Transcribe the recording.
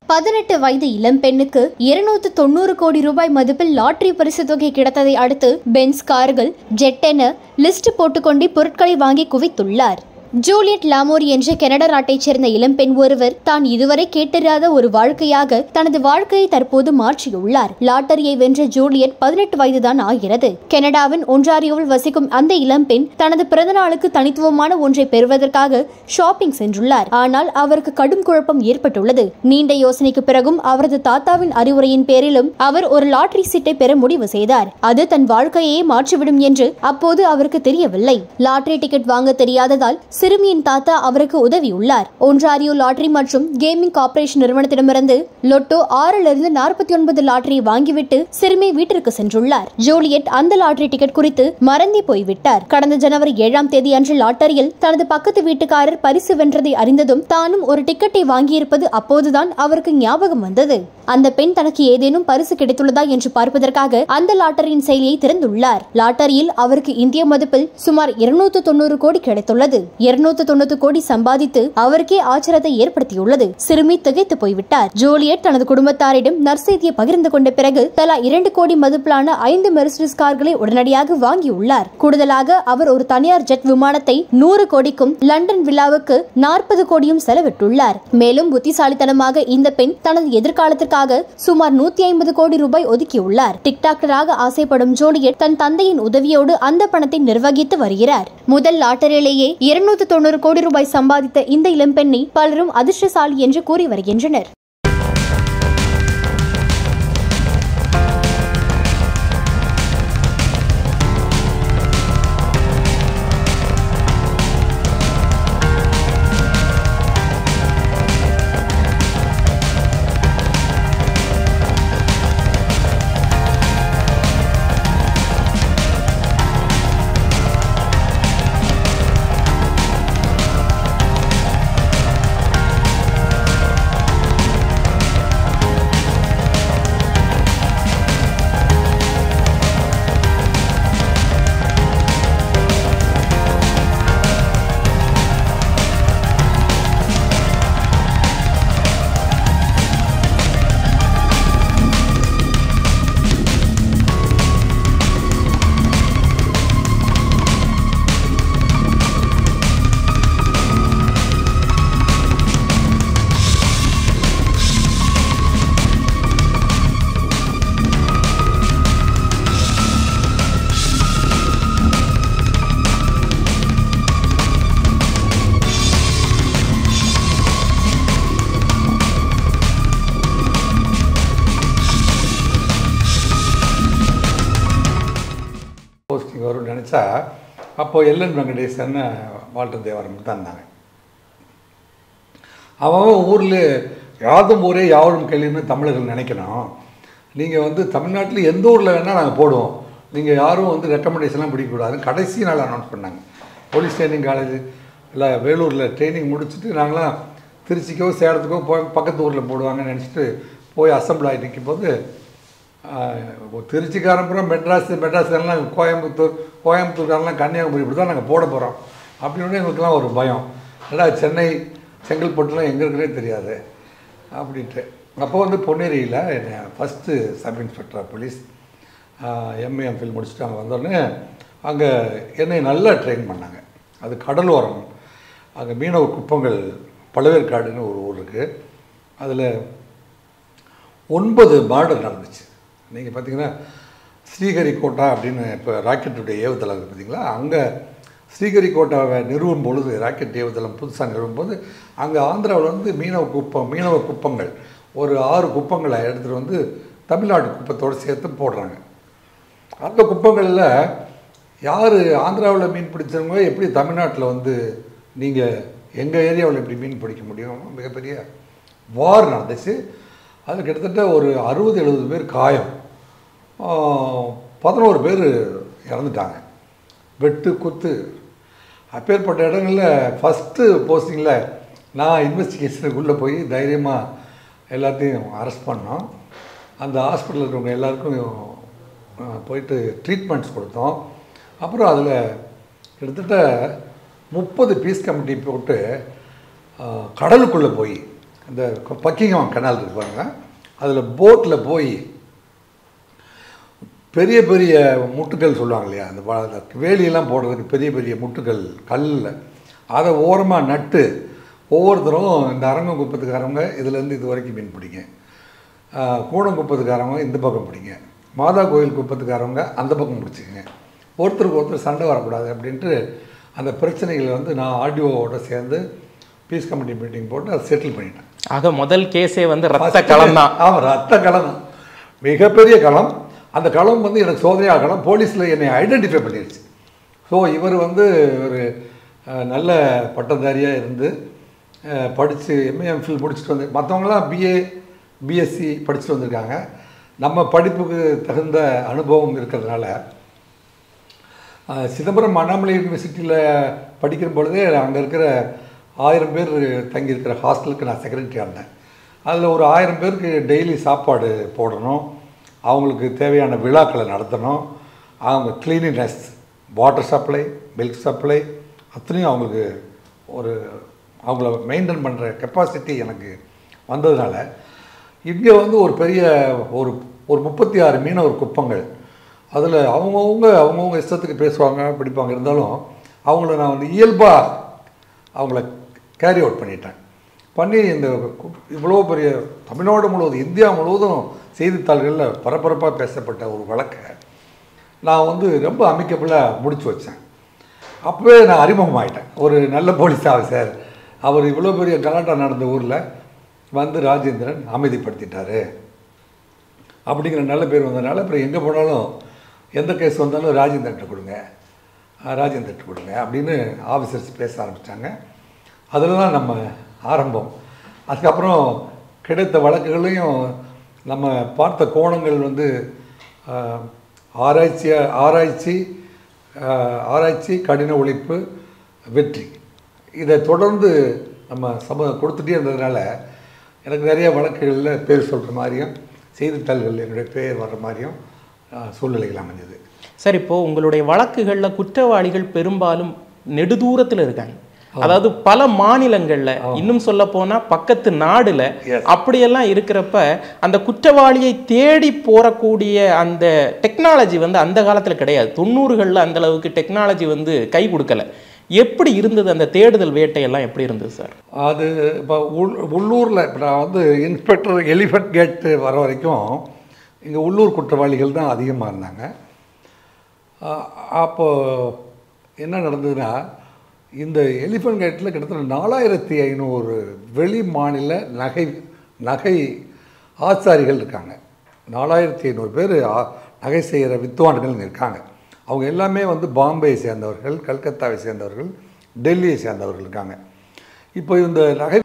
பதினெட்டு வயது இளம்பெண்ணுக்கு இருநூத்து தொண்ணூறு கோடி ரூபாய் மதிப்பில் லாட்டரி பரிசு தொகை கிடைத்ததை அடுத்து பென்ஸ் கார்கள் ஜெட் என லிஸ்ட் போட்டுக்கொண்டே பொருட்களை வாங்கி குவித்துள்ளார் ஜூலியட் லாமோர் என்ற கனடா நாட்டைச் சேர்ந்த இளம்பெண் ஒருவர் தான் இதுவரை கேட்டறியாத ஒரு வாழ்க்கையாக தனது வாழ்க்கையை தற்போது மாற்றியுள்ளார் லாட்டரியை வென்ற ஜூலியட் பதினெட்டு வயதுதான் ஆகிறது கனடாவின் ஒன்றாரியோவில் வசிக்கும் அந்த இளம்பெண் தனது பிறந்தநாளுக்கு தனித்துவமான ஒன்றை பெறுவதற்காக ஷாப்பிங் சென்றுள்ளார் ஆனால் அவருக்கு கடும் குழப்பம் ஏற்பட்டுள்ளது நீண்ட யோசனைக்கு பிறகும் அவரது தாத்தாவின் அறிவுரையின் பேரிலும் அவர் ஒரு லாட்டரி சீட்டை பெற முடிவு செய்தார் அது தன் வாழ்க்கையே மாற்றிவிடும் என்று அப்போது அவருக்கு தெரியவில்லை லாட்டரி டிக்கெட் வாங்க தெரியாததால் சிறுமியின் தாத்தா அவருக்கு உதவியுள்ளார் ஒன்றாரியோ லாட்டரி மற்றும் கேமிங் கார்ப்பரேஷன் நிறுவனத்திடமிருந்து லொட்டோ ஆறிலிருந்து நாற்பத்தி ஒன்பது லாட்டரி வாங்கிவிட்டு சிறுமி வீட்டிற்கு சென்றுள்ளார் ஜூலியட் அந்த லாட்டரி டிக்கெட் குறித்து மறந்தே போய்விட்டார் கடந்த ஜனவரி ஏழாம் தேதி அன்று லாட்டரியில் தனது பக்கத்து வீட்டுக்காரர் பரிசு வென்றதை அறிந்ததும் தானும் ஒரு டிக்கெட்டை வாங்கியிருப்பது அப்போதுதான் அவருக்கு ஞாபகம் வந்தது அந்த பெண் தனக்கு ஏதேனும் பரிசு கிடைத்துள்ளதா என்று பார்ப்பதற்காக அந்த லாட்டரியின் செயலியை திறந்துள்ளார் லாட்டரியில் அவருக்கு இந்திய மதிப்பில் சுமார் இருநூத்து தொண்ணூறு கோடி கிடைத்துள்ளது இருநூத்து தொண்ணூறு கோடி சம்பாதித்து அவருக்கே ஆச்சரியத்தை ஏற்படுத்தியுள்ளது சிறுமி திகைத்து போய்விட்டார் ஜூலியட் தனது குடும்பத்தாரிடம் நற்செய்தியை பகிர்ந்து கொண்ட பிறகு தலா இரண்டு கோடி மதிப்பிலான ஐந்து மெர்சிடிஸ் கார்களை உடனடியாக வாங்கியுள்ளார் கூடுதலாக அவர் ஒரு தனியார் ஜெட் விமானத்தை நூறு கோடிக்கும் லண்டன் விழாவுக்கு நாற்பது கோடியும் செலவிட்டுள்ளார் மேலும் புத்திசாலித்தனமாக இந்த பெண் தனது எதிர்காலத்திற்காக சுமார் நூத்தி ஐம்பது கோடி ரூபாய் ஒதுக்கியுள்ளார் டிக்டாக்கராக ஆசைப்படும் ஜோலியட் தன் தந்தையின் உதவியோடு அந்த பணத்தை நிர்வகித்து வருகிறார் முதல் லாட்டரியிலேயே இருநூத்தி தொண்ணூறு கோடி ரூபாய் சம்பாதித்த இந்த இளம்பெண்ணை பலரும் அதிர்ஷ்டசாலி என்று கூறி வருகின்றனர் போஸ்டிங் வரும்னு நினச்சா அப்போ எல்என் வெங்கடேசன் வால்டர் தேவாரம் தான் இருந்தாங்க அவன் ஊரில் யாதும் ஊரே யாவரும் கேள்வின்னு தமிழர்கள் நினைக்கணும் நீங்கள் வந்து தமிழ்நாட்டில் எந்த ஊரில் வேணால் நாங்கள் போடுவோம் நீங்கள் யாரும் வந்து ரெக்கமெண்டேஷன்லாம் பிடிக்கக்கூடாதுன்னு கடைசி நாள் அனௌன்ஸ் பண்ணாங்க போலீஸ் ட்ரைனிங் காலேஜ் இல்லை வேலூரில் ட்ரைனிங் முடிச்சுட்டு நாங்களாம் திருச்சிக்கோ சேலத்துக்கோ போய் பக்கத்து ஊரில் போடுவாங்கன்னு நினச்சிட்டு போய் அசம்பிள் ஆகி நிற்கும் போது திருச்சிக்காரம்புறம் மெட்ராஸ் மெட்ராஸ் எல்லாம் கோயம்புத்தூர் கோயம்புத்தூர்காரெல்லாம் கன்னியாகுமரி இப்படி தான் நாங்கள் போட போகிறோம் அப்படின்னு எங்களுக்குலாம் ஒரு பயம் ஏன்னா சென்னை செங்கல்பட்டுலாம் எங்கே இருக்குன்னே தெரியாது அப்படின்ட்டு அப்போ வந்து பொன்னேரியில் என்னை first sub inspector police M A MPhil முடிச்சுட்டு அங்கே வந்தோடனே அங்கே என்னை நல்லா ட்ரெயின் பண்ணாங்க அது கடலோரம் அங்கே மீனவ குப்பங்கள் பழவேற்காடுன்னு ஒரு ஊர் இருக்குது அதில் ஒன்பது பார்டர் நடந்துச்சு நீங்கள் பார்த்தீங்கன்னா ஸ்ரீஹரிகோட்டா அப்படின்னு இப்போ ராக்கெட்டுடைய ஏவுதளம் இருக்குது பார்த்தீங்களா அங்கே ஸ்ரீஹரிகோட்டாவை நிறுவும் பொழுது ராக்கெட் ஏவுதளம் புதுசாக நிறுவும் போது அங்கே ஆந்திராவில் வந்து மீனவ குப்பம் மீனவ குப்பங்கள் ஒரு ஆறு குப்பங்களை எடுத்துகிட்டு வந்து தமிழ்நாடு குப்பத்தோடு சேர்த்து போடுறாங்க அந்த குப்பங்களில் யார் ஆந்திராவில் மீன் பிடிச்சவங்க எப்படி தமிழ்நாட்டில் வந்து நீங்கள் எங்கள் ஏரியாவில் எப்படி மீன் பிடிக்க முடியும் மிகப்பெரிய வார் நடந்துச்சு அது கிட்டத்தட்ட ஒரு அறுபது எழுபது பேர் காயம் பதினோரு பேர் இறந்துட்டாங்க வெட்டு குத்து அப்பேற்பட்ட இடங்களில் ஃபஸ்ட்டு போஸ்டிங்கில் நான் இன்வெஸ்டிகேஷனுக்குள்ளே போய் தைரியமாக எல்லாத்தையும் அரெஸ்ட் பண்ணோம் அந்த ஹாஸ்பிட்டலில் இருக்கிறவங்க எல்லாருக்கும் போயிட்டு ட்ரீட்மெண்ட்ஸ் கொடுத்தோம் அப்புறம் அதில் கிட்டத்தட்ட முப்பது பீஸ் கமிட்டி போட்டு கடலுக்குள்ளே போய் இந்த பக்கிங்காம் கனால் இருக்கு பாருங்க அதில் போட்டில் போய் பெரிய பெரிய முட்டுக்கள் சொல்லுவாங்க இல்லையா அந்த வ- அந்த வேலியெல்லாம் போடுறதுக்கு பெரிய பெரிய முட்டுக்கள் கல்லில் அதை ஓரமாக நட்டு ஒவ்வொருத்தரும் இந்த அரங்கம் குப்பத்துக்காரவங்க இதுலேருந்து இது வரைக்கும் மீன் பிடிங்க ஆஹ் கூடம் குப்பத்துக்காரவங்க இந்த பக்கம் பிடிங்க மாதா கோயில் குப்பத்துக்காரவங்க அந்த பக்கம் பிடிச்சிக்கங்க ஒருத்தருக்கு ஒருத்தர் சண்டை வரக்கூடாது அப்படின்ட்டு அந்த பிரச்சனைகளை வந்து நான் ஆர்டிஓவோட சேர்ந்து பீஸ் கமிட்டி மீட்டிங் போட்டு அதை செட்டில் பண்ணிட்டேன் ஆக முதல் கேஸே வந்து ரத்த களம் தான் ஆமாம் ரத்த களம் தான் மிகப்பெரிய களம் அந்த களம் வந்து எனக்கு சோதனையாக களம் போலீஸில் என்னை ஐடென்டிஃபை பண்ணிடுச்சு ஸோ இவர் வந்து ஒரு அஹ், நல்ல பட்டதாரியாக இருந்து படித்து எம்ஏ எம்ஃபில் முடிச்சுட்டு வந்து மற்றவங்களாம் பிஏ பிஎஸ்சி படிச்சுட்டு வந்திருக்காங்க நம்ம படிப்புக்கு தகுந்த அனுபவம் இருக்கிறதுனால அஹ், சிதம்பரம் அண்ணாமலை யூனிவர்சிட்டியில் படிக்கிற பொழுதே அங்கே இருக்கிற ஆயிரம் பேர் தங்கியிருக்கிற ஹாஸ்டலுக்கு நான் செக்ரட்டரியாக இருந்தேன் அதில் ஒரு ஆயிரம் பேருக்கு டெய்லி சாப்பாடு போடணும் அவங்களுக்கு தேவையான விழாக்களை நடத்தணும் அவங்க cleanliness water supply milk supply அத்தனையும் அவங்களுக்கு ஒரு அவங்கள மெயின்டைன் பண்ணுற கெப்பாசிட்டி எனக்கு வந்ததுனால இங்கே வந்து ஒரு பெரிய ஒரு ஒரு முப்பத்தி ஆறு மீனவர் குப்பங்கள் அதில் அவங்கவுங்க அவங்கவுங்க இஷ்டத்துக்கு பேசுவாங்க பிடிப்பாங்க இருந்தாலும் அவங்கள நான் வந்து இயல்பாக அவங்கள கேரி அவுட் பண்ணிட்டேன் பண்ணி இந்த கு- இவ்வளோ பெரிய தமிழ்நாடு முழுவதும் இந்தியா முழுவதும் செய்தித்தாள்களில் பரபரப்பாக பேசப்பட்ட ஒரு வழக்கை நான் வந்து ரொம்ப அமிக்கபிளாக முடிச்சு வச்சேன் அப்போவே நான் அறிமுகமாயிட்டேன் ஒரு நல்ல போலீஸ் ஆஃபீஸர் அவர் இவ்வளோ பெரிய கலாட்டா நடந்த ஊரில் வந்து ராஜேந்திரன் அமைதிப்படுத்திட்டாரு அப்படிங்கிற நல்ல பேர் வந்ததுனால அப்புறம் எங்கே போனாலும் எந்த கேஸ் வந்தாலும் ராஜேந்திரன்ட்ட கொடுங்க அஹ் ராஜேந்திரன்ட்ட கொடுங்க அப்படின்னு ஆஃபீஸர்ஸ் பேச ஆரம்பித்தாங்க அதில் தான் நம்ம ஆரம்பம் அதுக்கப்புறம் கிடைத்த வழக்குகளையும் நம்ம பார்த்த கோணங்கள் வந்து அஹ், ஆராய்ச்சி ஆராய்ச்சி அஹ், ஆராய்ச்சி கடின உழைப்பு வெற்றி இதை தொடர்ந்து நம்ம சம கொடுத்துட்டே இருந்ததுனால எனக்கு நிறைய வழக்குகளில் பேர் சொல்கிற மாதிரியும் செய்தித்தாள்களில் என்னுடைய பேர் வர்ற மாதிரியும் அஹ், சூழ்நிலைகள் அமைஞ்சது சார் இப்போ உங்களுடைய வழக்குகள்ல குற்றவாளிகள் பெரும்பாலும் நெடுதூரத்துல இருக்காங்க அதாவது பல மாநிலங்கள்ல இன்னும் சொல்ல போனா பக்கத்து நாடுல Yes. அப்படியெல்லாம் இருக்கிறப்ப அந்த குற்றவாளியை தேடி போறக்கூடிய அந்த டெக்னாலஜி வந்து அந்த காலத்துல கிடையாது தொண்ணூறுகள்ல அந்த அளவுக்கு டெக்னாலஜி வந்து கை கொடுக்கல எப்படி இருந்தது அந்த தேடுதல் வேட்டையெல்லாம் எப்படி இருந்தது சார் அது இப்போ உள் உள்ளூரில் இப்போ நான் வந்து இன்ஸ்பெக்டர் எலிஃபண்ட் கேட்டு வர வரைக்கும் இங்கே உள்ளூர் குற்றவாளிகள் தான் அதிகமாக இருந்தாங்க அப்போது என்ன நடந்ததுன்னா இந்த எலிஃபண்ட் கேட்டில் கிட்டத்தட்ட நாலாயிரத்தி ஐநூறு வெளி மாநில நகை நகை ஆசாரிகள் இருக்காங்க நாலாயிரத்தி ஐநூறு பேர் நகை செய்கிற வித்வான்கள் இங்க இருக்காங்க அவங்க எல்லாமே வந்து பாம்பேயை சேர்ந்தவர்கள் கல்கத்தாவை சேர்ந்தவர்கள் டெல்லியை சேர்ந்தவர்கள் இருக்காங்க இப்போ இந்த நகை